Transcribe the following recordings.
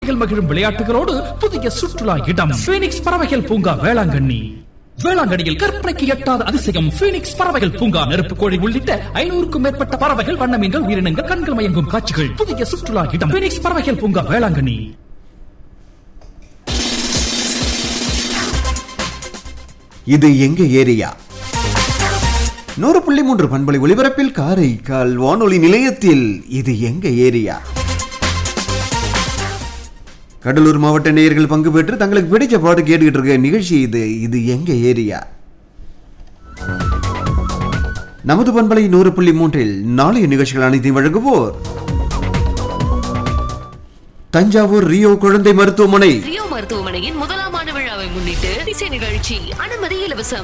குழந்தைகள் மகிழும் விளையாட்டுகளோடு புதிய சுற்றுலா இடம் பீனிக்ஸ் பறவைகள் பூங்கா வேளாங்கண்ணி வேளாங்கண்ணியில் கற்பனைக்கு எட்டாத அதிசயம் பீனிக்ஸ் பறவைகள் பூங்கா நெருப்பு கோழி உள்ளிட்ட ஐநூறுக்கும் மேற்பட்ட பறவைகள் வண்ணமீன்கள் உயிரினங்கள் கண்கள் மயங்கும் காட்சிகள் புதிய சுற்றுலா இடம் பீனிக்ஸ் பறவைகள் பூங்கா வேளாங்கண்ணி இது எங்க ஏரியா நூறு புள்ளி மூன்று பண்பலை ஒலிபரப்பில் காரைக்கால் வானொலி நிலையத்தில் இது எங்க ஏரியா கடலூர் மாவட்ட நேயர்கள் பங்கு பெற்று தங்களுக்கு பிடிச்ச பாட்டு கேட்டுக்கிட்டு இருக்க நிகழ்ச்சி இது இது எங்க ஏரியா நமது பண்பலை நூறு புள்ளி மூன்றில் நாளைய நிகழ்ச்சிகள் அனைத்தையும் வழங்குவோர் தஞ்சாவூர் ரியோ குழந்தை மருத்துவமனை ரியோ மருத்துவமனையின் முதலாம் ஆண்டு விழாவை முன்னிட்டு இசை நிகழ்ச்சி அனுமதி இலவசம்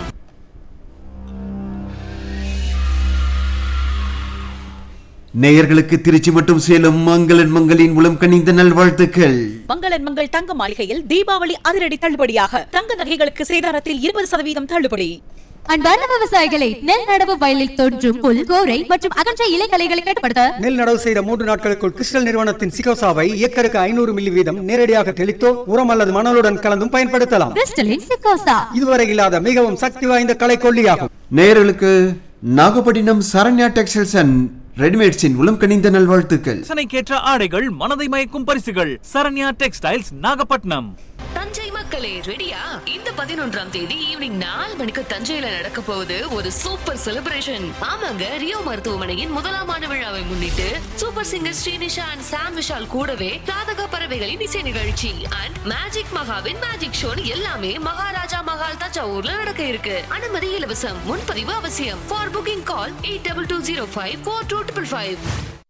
நேயர்களுக்கு திருச்சி மற்றும் சேலம் மங்களன் மங்களின் உளம் கனிந்த நல்வாழ்த்துக்கள் மங்களன் மங்கள் தங்க மாளிகையில் தீபாவளி அதிரடி தள்ளுபடியாக தங்க நகைகளுக்கு சேதாரத்தில் இருபது சதவீதம் தள்ளுபடி அன்பார்ந்த விவசாயிகளை நெல் நடவு வயலில் தோன்றும் புல் கோரை மற்றும் அகன்ற இலைகளைகளை கட்டுப்படுத்த நெல் நடவு செய்த மூன்று நாட்களுக்குள் கிறிஸ்டல் நிறுவனத்தின் சிகோசாவை ஏக்கருக்கு ஐநூறு மில்லி வீதம் நேரடியாக தெளித்தோ உரம் அல்லது மணலுடன் கலந்தும் பயன்படுத்தலாம் கிறிஸ்டலின் சிக்கோசா இதுவரை இல்லாத மிகவும் சக்தி வாய்ந்த கலை கொல்லியாகும் நேயர்களுக்கு நாகப்பட்டினம் சரண்யா டெக்ஸ்டைல்ஸ் அண்ட் ரெடிமேட்ஸின் உளம் கனிந்த நல்வாழ்த்துக்கள் ரசனைக்கேற்ற ஆடைகள் மனதை மயக்கும் பரிசுகள் சரண்யா டெக்ஸ்டைல்ஸ் நாகப்பட்டினம் தஞ்சை மக்களே ரெடியா இந்த பதினொன்றாம் தேதி ஈவினிங் நாலு மணிக்கு தஞ்சையில நடக்க போகுது ஒரு சூப்பர் செலிப்ரேஷன் ஆமாங்க ரியோ மருத்துவமனையின் முதலாம் ஆண்டு விழாவை முன்னிட்டு super singer Srinisha and Sam Vishal கூடவே ராதக பறவைகளின் இசை நிகழ்ச்சி அண்ட் மேஜிக் மகாவின் மேஜிக் ஷோ எல்லாமே மகாராஜா மகால் தஞ்சாவூர்ல நடக்க இருக்கு அனுமதி இலவசம் முன்பதிவு அவசியம் for booking call eight double two zero five four two triple five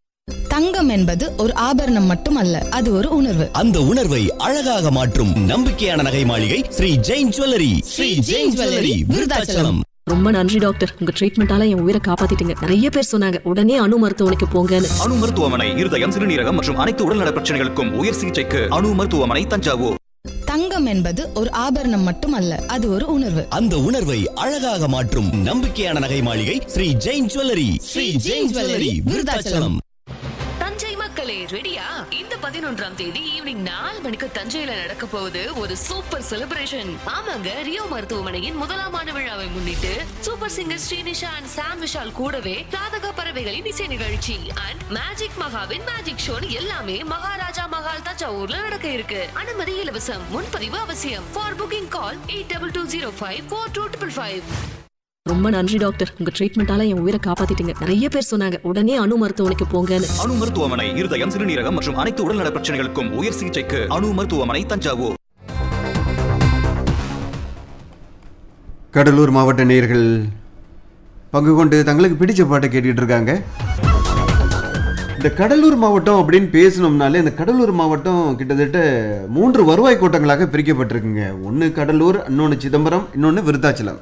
தங்கம் என்பது ஒரு ஆபரணம் மட்டுமல்ல அது ஒரு உணர்வு அந்த உணர்வை அழகாக மாற்றும் நம்பிக்கையான நகை மாளிகை ஸ்ரீ ஜெயின் ஜுவல்லரி ஸ்ரீ ஜெயின் ஜுவல்லரி விருதாச்சலம் ரொம்ப நன்றி டாக்டர் உங்க ட்ரீட்மெண்டால என் உயிரை காப்பாத்திட்டீங்க நிறைய பேர் சொன்னாங்க உடனே அணு மருத்துவமனைக்கு போங்கன்னு அணு மருத்துவமனை இருதயம் சிறுநீரகம் மற்றும் அனைத்து உடல்நல பிரச்சனைகளுக்கும் உயர் சிகிச்சைக்கு அணு மருத்துவமனை தஞ்சாவூர் தங்கம் என்பது ஒரு ஆபரணம் மட்டுமல்ல அது ஒரு உணர்வு அந்த உணர்வை அழகாக மாற்றும் நம்பிக்கையான நகை மாளிகை ஸ்ரீ ஜெயின் ஜுவல்லரி ஸ்ரீ ஜெயின் ஜுவல்லரி விருதாச்சலம் தஞ்சை மக்களே ரெடியா இந்த பதினொன்றாம் தேதி ஈவினிங் நாலு மணிக்கு தஞ்சையில நடக்க போகுது ஒரு சூப்பர் செலிப்ரேஷன் ஆமாங்க ரியோ மருத்துவமனையின் முதலாம் ஆண்டு விழாவை முன்னிட்டு super singer Srinisha and Sam Vishal கூடவே ராதக பறவைகளின் இசை நிகழ்ச்சி அண்ட் மேஜிக் மகாவின் மேஜிக் ஷோ எல்லாமே மகாராஜா மகால் தஞ்சாவூர்ல நடக்க இருக்கு அனுமதி இலவசம் முன்பதிவு அவசியம் for booking call eight double two zero five four two triple five ரொம்ப நன்றி டாக்டர் உங்க ட்ரீட்மெண்டால என் உயிரை காப்பாத்திட்டீங்க நிறைய பேர் சொன்னாங்க உடனே அணு மருத்துவமனைக்கு போங்கன்னு அணு மருத்துவமனை இருதயம் சிறுநீரகம் மற்றும் அனைத்து உடல்நல பிரச்சனைகளுக்கும் உயர் சிகிச்சைக்கு அணு மருத்துவமனை தஞ்சாவூர் கடலூர் மாவட்ட நேயர்கள் பங்கு கொண்டு தங்களுக்கு பிடிச்ச பாட்டை கேட்டுக்கிட்டு இருக்காங்க இந்த கடலூர் மாவட்டம் அப்படின்னு பேசணும்னாலே இந்த கடலூர் மாவட்டம் கிட்டத்தட்ட மூன்று வருவாய் கோட்டங்களாக பிரிக்கப்பட்டிருக்குங்க ஒன்று கடலூர் இன்னொன்று சிதம்பரம் இன்னொன்று விருத்தாச்சலம்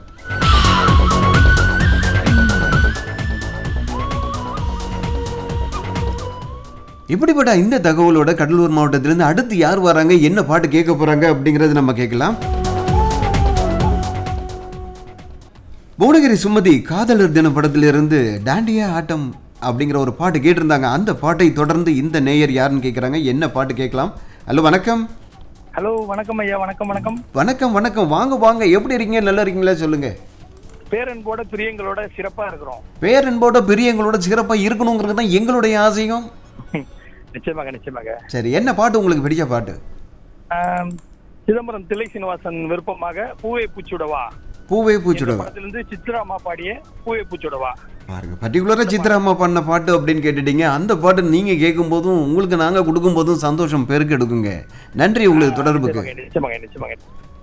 இப்படிப்பட்ட இந்த தகவலோட கடலூர் மாவட்டத்திலிருந்து அடுத்து யார் வராங்க என்ன பாட்டு கேட்க போறாங்க அப்படிங்கறது நம்ம கேட்கலாம் புவனகிரி சுமதி காதலர் தின படத்திலிருந்து டாண்டியா ஆட்டம் அப்படிங்கிற ஒரு பாட்டு கேட்டிருந்தாங்க அந்த பாட்டை தொடர்ந்து இந்த நேயர் யாருன்னு கேட்குறாங்க என்ன பாட்டு கேட்கலாம் ஹலோ வணக்கம் ஹலோ வணக்கம் ஐயா வணக்கம் வணக்கம் வணக்கம் வணக்கம் வாங்க வாங்க எப்படி இருக்கீங்க நல்லா இருக்கீங்களா சொல்லுங்க பேரன்போட பிரியங்களோட சிறப்பா இருக்கிறோம் பேரன்போட பெரியவங்களோட சிறப்பாக இருக்கணுங்கிறது தான் எங்களுடைய ஆசையும் நிச்சயமாக நிச்சயமாக சரி என்ன பாட்டு உங்களுக்கு பிடிச்ச பாட்டு ஆம், சிதம்பரம் தில்லை சீனிவாசன் விருப்பமாக பூவை பூச்சுடவா பூவே இந்த பூச்சுடுவா படத்திலிருந்து சித்ரா அம்மா பாடிய பூவை பூச்சுடவா பாருங்க பர்டிகுலராக சித்ராம்மா பண்ண பாட்டு அப்படின்னு கேட்டுட்டீங்க அந்த பாட்டு நீங்கள் கேட்கும் போதும் உங்களுக்கு நாங்கள் கொடுக்கும் போதும் சந்தோஷம் பெருக்கெடுக்குங்க நன்றி உங்களுக்கு தொடர்புக்கு நிச்சயமாக நிச்சயமாக நிச்சயமாக